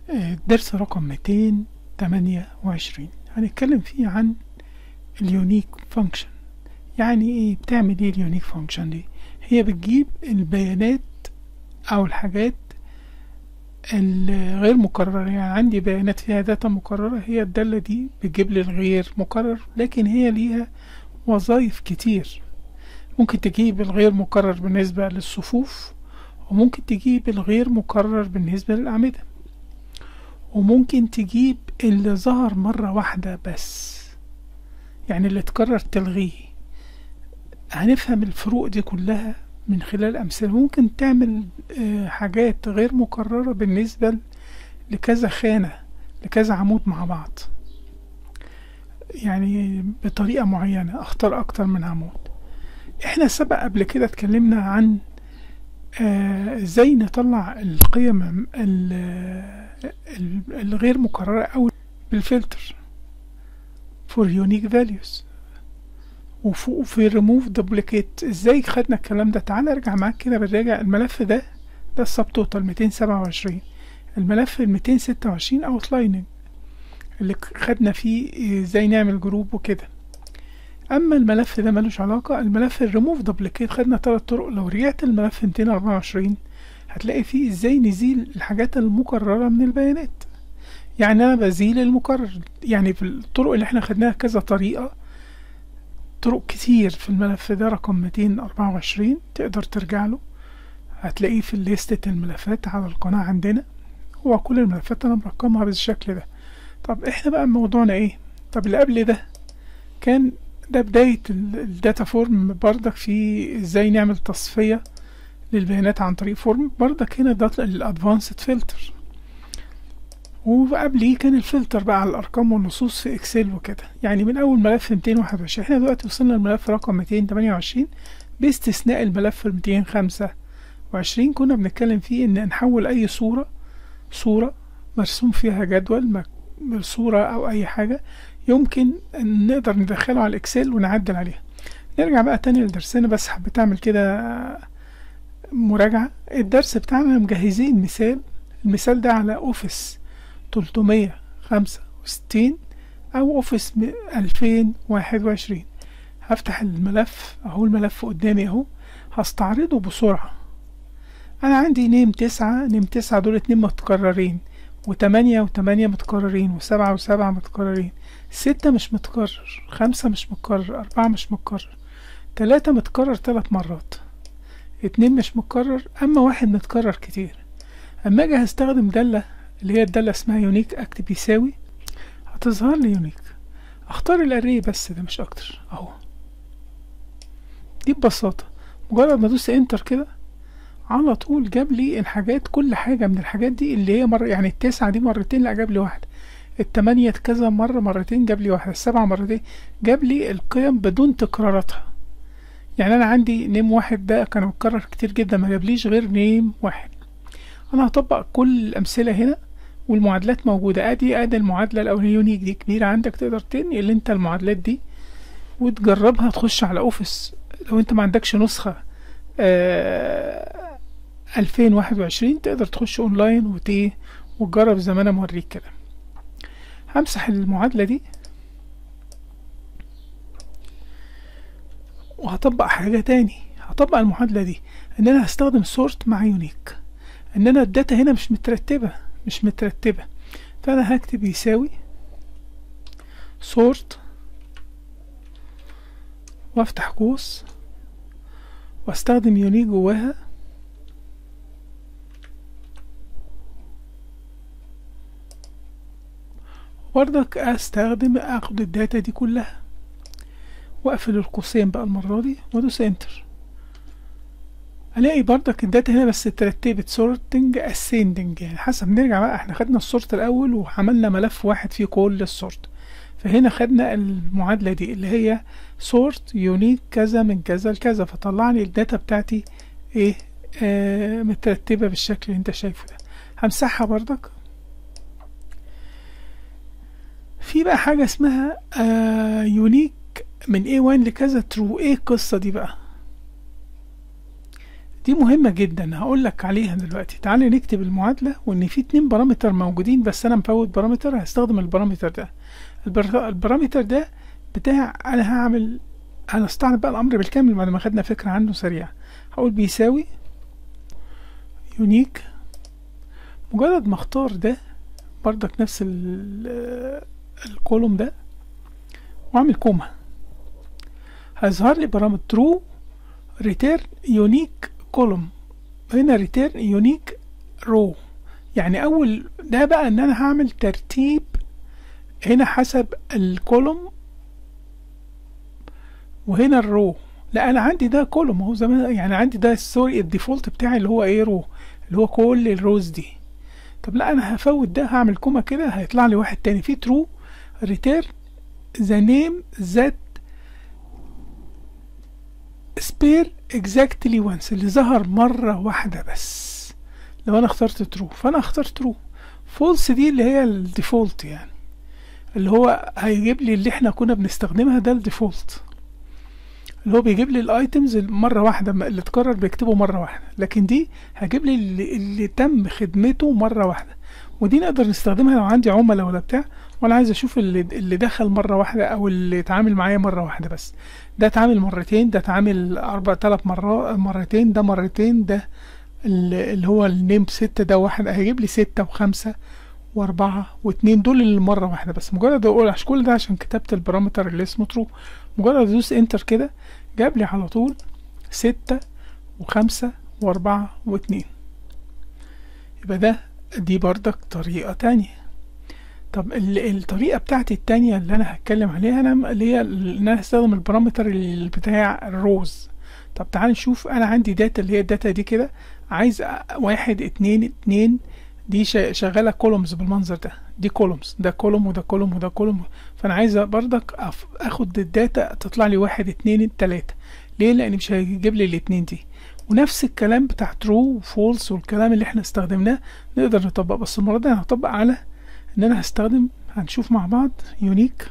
الدرس رقم 228 هنتكلم فيه عن اليونيك فانكشن يعني ايه بتعمل ايه اليونيك فانكشن دي هي بتجيب البيانات او الحاجات الغير مكررة يعني عندي بيانات فيها داتا مكررة هي الدالة دي بتجيب لي الغير مكرر لكن هي ليها وظائف كتير ممكن تجيب الغير مكرر بالنسبة للصفوف وممكن تجيب الغير مكرر بالنسبة للأعمدة وممكن تجيب اللي ظهر مرة واحدة بس يعني اللي اتكرر تلغيه هنفهم الفروق دي كلها من خلال أمثلة ممكن تعمل حاجات غير مكررة بالنسبة لكذا خانة لكذا عمود مع بعض يعني بطريقة معينة اختار اكتر من عمود احنا سبق قبل كده اتكلمنا عن ازاي نطلع القيم الغير مكررة او بالفلتر for unique values وفي remove duplicate ازاي خدنا الكلام ده تعالى ارجع معاك كده بنراجع الملف ده ده السب توتال 227 الملف ال 226 اوتلايننج اللي خدنا فيه ازاي نعمل جروب وكده اما الملف ده ملوش علاقة الملف الريموف دبليكيت خدنا تلات طرق لو رجعت الملف 224 هتلاقي فيه ازاي نزيل الحاجات المكررة من البيانات يعني انا بزيل المكرر يعني في الطرق اللي احنا خدناها كذا طريقة طرق كتير في الملف ده رقم 224 تقدر ترجع له هتلاقيه في لستة الملفات على القناة عندنا هو كل الملفات انا مرقمها بالشكل ده طب احنا بقى موضوعنا ايه طب اللي قبل ده كان ده بداية الداتا فورم بردك في ازاي نعمل تصفية للبيانات عن طريق فورم بردك هنا ده الادفانسد فلتر وقبليه كان الفلتر بقى على الارقام والنصوص في اكسل وكده يعني من اول ملف 221 احنا دلوقتي وصلنا للملف رقم 228 باستثناء الملف 225 كنا بنتكلم فيه ان نحول اي صورة صورة مرسوم فيها جدول صورة او اي حاجة يمكن ان نقدر ندخله على الاكسل ونعدل عليها نرجع بقى تاني لدرسنا بس حبيت اعمل كده مراجعة الدرس بتاعنا مجهزين مثال المثال ده على اوفيس 365 او اوفيس 2021 هفتح الملف اهو الملف قدامي اهو هستعرضه بسرعة انا عندي نيم تسعة نيم تسعة دول اتنين متكررين وتمانية وتمانية متكررين وسبعة وسبعة متكررين ستة مش متكرر خمسة مش متكرر أربعة مش متكرر تلاتة متكرر تلات مرات اتنين مش متكرر أما واحد متكرر كتير أما أجي هستخدم دالة اللي هي الدالة اسمها يونيك أكت بيساوي هتظهر لي يونيك أختار الأري بس ده مش أكتر أهو دي ببساطة مجرد ما أدوس انتر كده على طول جاب لي الحاجات كل حاجة من الحاجات دي اللي هي مرة يعني التسعة دي مرتين لا جاب لي واحدة التمانية كذا مرة مرتين جاب لي واحدة السبعة مرتين جاب لي القيم بدون تكراراتها يعني أنا عندي نيم واحد ده كان متكرر كتير جدا ما جابليش غير نيم واحد أنا هطبق كل الأمثلة هنا والمعادلات موجودة ادي ادي المعادلة الأولانية يونيك دي كبيرة عندك تقدر تنقل انت المعادلات دي وتجربها تخش على اوفيس لو انت ما عندكش نسخة آه 2021 تقدر تخش اونلاين وت وتجرب زي ما انا موريك كده همسح المعادلة دي وهطبق حاجة تاني هطبق المعادلة دي ان انا هستخدم سورت مع يونيك ان انا الداتا هنا مش مترتبة مش مترتبة فانا هكتب يساوي سورت وافتح قوس واستخدم يونيك جواها وبرضك استخدم اخد الداتا دي كلها واقفل القوسين بقى المرة دي وادوس انتر الاقي برضك الداتا هنا بس اترتبت سورتنج اسندنج يعني حسب نرجع بقى احنا خدنا السورت الاول وعملنا ملف واحد فيه كل السورت فهنا خدنا المعادلة دي اللي هي سورت يونيك كذا من كذا لكذا فطلع لي الداتا بتاعتي ايه آه مترتبة بالشكل اللي انت شايفه ده همسحها برضك في بقى حاجة اسمها آه يونيك من A1 لكذا ترو ايه القصة دي بقى دي مهمة جدا هقول لك عليها دلوقتي تعالى نكتب المعادلة وان في اتنين بارامتر موجودين بس انا مفوت بارامتر هستخدم البارامتر ده البر- البارامتر ده بتاع انا هعمل انا استعرض بقى الامر بالكامل بعد ما خدنا فكرة عنه سريعة هقول بيساوي يونيك مجرد ما اختار ده بردك نفس ال- الكولوم ده واعمل كوما هيظهر لي برامج true return unique column هنا return unique row يعني اول ده بقى ان انا هعمل ترتيب هنا حسب الكولوم وهنا الرو لا انا عندي ده كولوم اهو زي ما يعني عندي ده سوري الديفولت بتاعي اللي هو ايه رو اللي هو كل الروز دي طب لا انا هفوت ده هعمل كوما كده هيطلع لي واحد تاني فيه ترو return the name that spare exactly once اللي ظهر مرة واحدة بس لو انا اخترت ترو فانا اخترت ترو فولس دي اللي هي الديفولت يعني اللي هو هيجيب لي اللي احنا كنا بنستخدمها ده الديفولت اللي هو بيجيب لي الايتمز مرة واحدة م- اللي اتكرر بيكتبه مرة واحدة لكن دي هجيب لي اللي, اللي تم خدمته مرة واحدة ودي نقدر نستخدمها لو عندي عملاء ولا بتاع وانا عايز اشوف اللي, اللي دخل مرة واحدة او اللي اتعامل معايا مرة واحدة بس ده اتعامل مرتين ده اتعامل اربع تلات مرات مرتين ده مرتين ده ال- اللي هو النيم ستة ده واحد هيجيب لي ستة وخمسة وأربعة واتنين دول اللي مرة واحدة بس مجرد أقول عشان كل ده عشان كتبت البارامتر اللي اسمه ترو مجرد أدوس انتر كده جاب لي على طول ستة وخمسة وأربعة واتنين يبقى ده دي بردك طريقة تانية طب ال- الطريقة بتاعتي التانية اللي أنا هتكلم عليها أنا اللي هي ال- إن أنا هستخدم البارامتر ال- بتاع الروز طب تعال نشوف أنا عندي داتا اللي هي الداتا دي كده عايز أ- واحد اتنين اتنين دي شا- شغالة كولومز بالمنظر ده دي كولومز ده كولوم وده كولوم وده كولوم فأنا عايز بردك أف- أخد الداتا تطلع لي واحد اتنين تلاتة ليه؟ لأن مش هيجيب لي الاتنين دي ونفس الكلام بتاع ترو وفولس والكلام اللي احنا استخدمناه نقدر نطبق بس المرة دي أنا هطبق على إن أنا هستخدم هنشوف مع بعض يونيك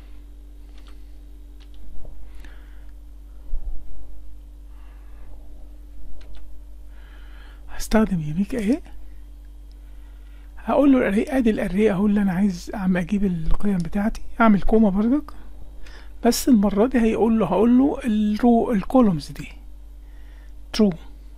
هستخدم يونيك اهي هقول له الاري ادي الاري اهو اللي انا عايز عم اجيب القيم بتاعتي اعمل كوما برضك بس المرة دي هيقول له هقول له الرو الكولومز دي ترو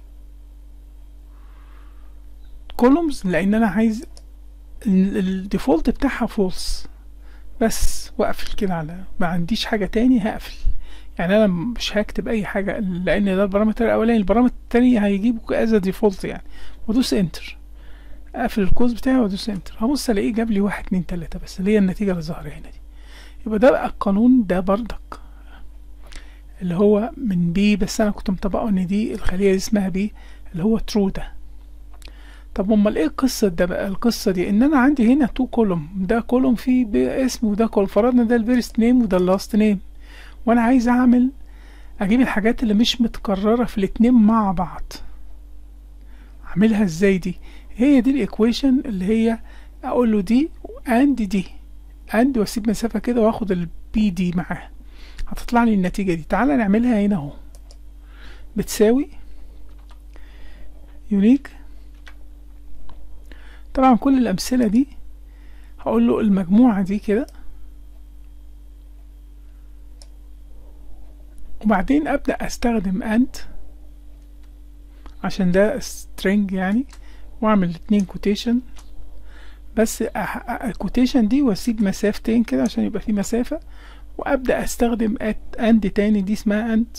كولومز لان انا عايز الديفولت بتاعها فولس بس واقفل كده على ما عنديش حاجة تاني هقفل يعني انا مش هكتب اي حاجة لان ده البارامتر الاولاني البارامتر التاني هيجيبه از ديفولت يعني وادوس انتر اقفل الكوز بتاعي وادوس انتر هبص الاقيه جاب لي واحد اتنين تلاتة بس اللي هي النتيجة اللي ظاهرة هنا دي يبقى ده بقى القانون ده بردك اللي هو من بي بس انا كنت مطبقه ان دي الخلية دي اسمها بي اللي هو ترو ده طب امال ايه القصة ده بقى القصة دي ان انا عندي هنا تو كولوم ده كولوم فيه اسم وده كولوم فرضنا ده الفيرست نيم وده اللاست نيم وانا عايز اعمل اجيب الحاجات اللي مش متكررة في الاتنين مع بعض اعملها ازاي دي هي دي الايكويشن اللي هي اقول له دي اند دي اند واسيب مسافة كده واخد البي دي معاها هتطلع لي النتيجة دي تعالى نعملها هنا اهو بتساوي يونيك طبعا كل الامثلة دي هقول له المجموعة دي كده وبعدين ابدأ استخدم اند عشان ده string يعني واعمل اتنين كوتيشن بس الكوتيشن دي واسيب مسافتين كده عشان يبقى في مسافة وابدأ استخدم اند تاني دي اسمها اند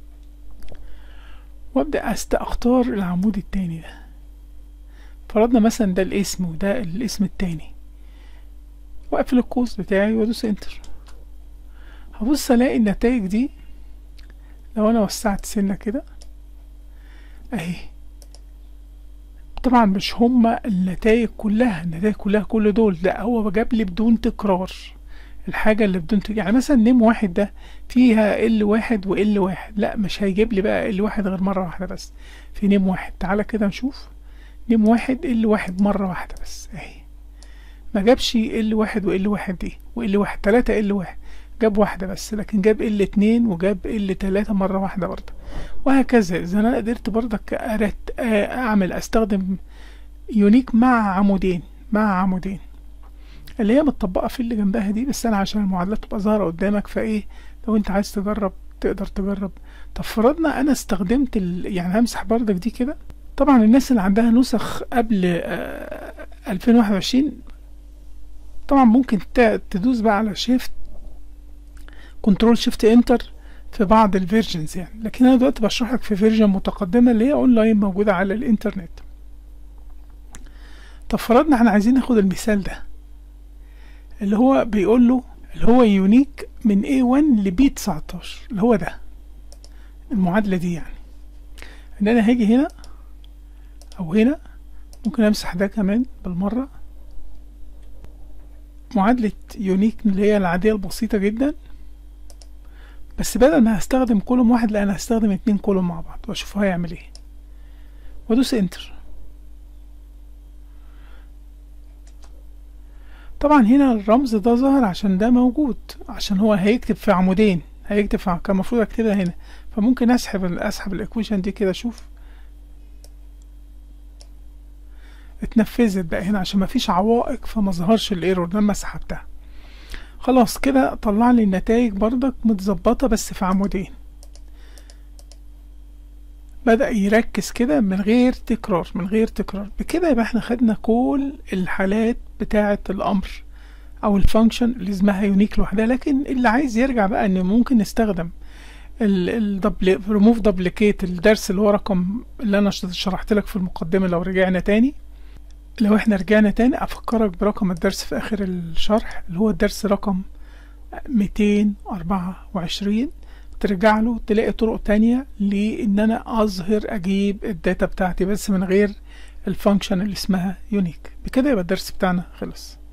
وابدأ أست اختار العمود التاني ده فرضنا مثلا ده الاسم وده الاسم التاني واقفل القوس بتاعي وادوس انتر هبص الاقي النتائج دي لو انا وسعت سنة كده اهي طبعا مش هما النتائج كلها النتائج كلها كل دول لا هو جاب لي بدون تكرار الحاجة اللي بدون تكرار يعني مثلا نيم واحد ده فيها ال واحد وال واحد لا مش هيجيب لي بقى ال واحد غير مرة واحدة بس في نيم واحد تعالى كده نشوف نيم واحد ال واحد مرة واحدة بس اهي ما جابش ال واحد وال واحد دي وال واحد تلاتة ال واحد جاب واحدة بس لكن جاب ال اتنين وجاب ال تلاتة مرة واحدة برضه وهكذا اذا انا قدرت برضك أرت- اعمل استخدم يونيك مع عمودين مع عمودين اللي هي متطبقة في اللي جنبها دي بس انا عشان المعادلات تبقى ظاهرة قدامك فايه لو انت عايز تجرب تقدر تجرب طب فرضنا انا استخدمت ال... يعني همسح برضك دي كده طبعا الناس اللي عندها نسخ قبل آه، 2021 طبعا ممكن ت- تدوس بقى على شيفت كنترول شيفت انتر في بعض الفيرجنز يعني لكن انا دلوقتي بشرح لك في فيرجن متقدمه اللي هي اونلاين موجوده على الانترنت طب فرضنا احنا عايزين ناخد المثال ده اللي هو بيقول له اللي هو يونيك من A1 ل B19 اللي هو ده المعادلة دي يعني ان انا هاجي هنا او هنا ممكن امسح ده كمان بالمرة معادلة يونيك اللي هي العادية البسيطة جدا بس بدل ما هستخدم كولوم واحد لا انا هستخدم اتنين كولوم مع بعض واشوف هيعمل ايه وادوس انتر طبعا هنا الرمز ده ظهر عشان ده موجود عشان هو هيكتب في عمودين هيكتب في كان المفروض اكتبها هنا فممكن اسحب ال- اسحب الايكويشن دي كده اشوف اتنفذت بقى هنا عشان مفيش عوائق فما ظهرش الايرور لما سحبتها خلاص كده طلع لي النتائج برضك متظبطة بس في عمودين بدأ يركز كده من غير تكرار من غير تكرار بكده يبقى احنا خدنا كل الحالات بتاعة الأمر أو الفانكشن اللي اسمها يونيك لوحدها لكن اللي عايز يرجع بقى إن ممكن نستخدم الدبل ريموف دبليكيت الدرس اللي هو رقم اللي أنا شرحت لك في المقدمة لو رجعنا تاني لو احنا رجعنا تاني أفكرك برقم الدرس في آخر الشرح اللي هو الدرس رقم 224 ترجع له تلاقي طرق تانية لإن أنا أظهر أجيب الداتا بتاعتي بس من غير الفانكشن اللي اسمها يونيك بكده يبقى الدرس بتاعنا خلص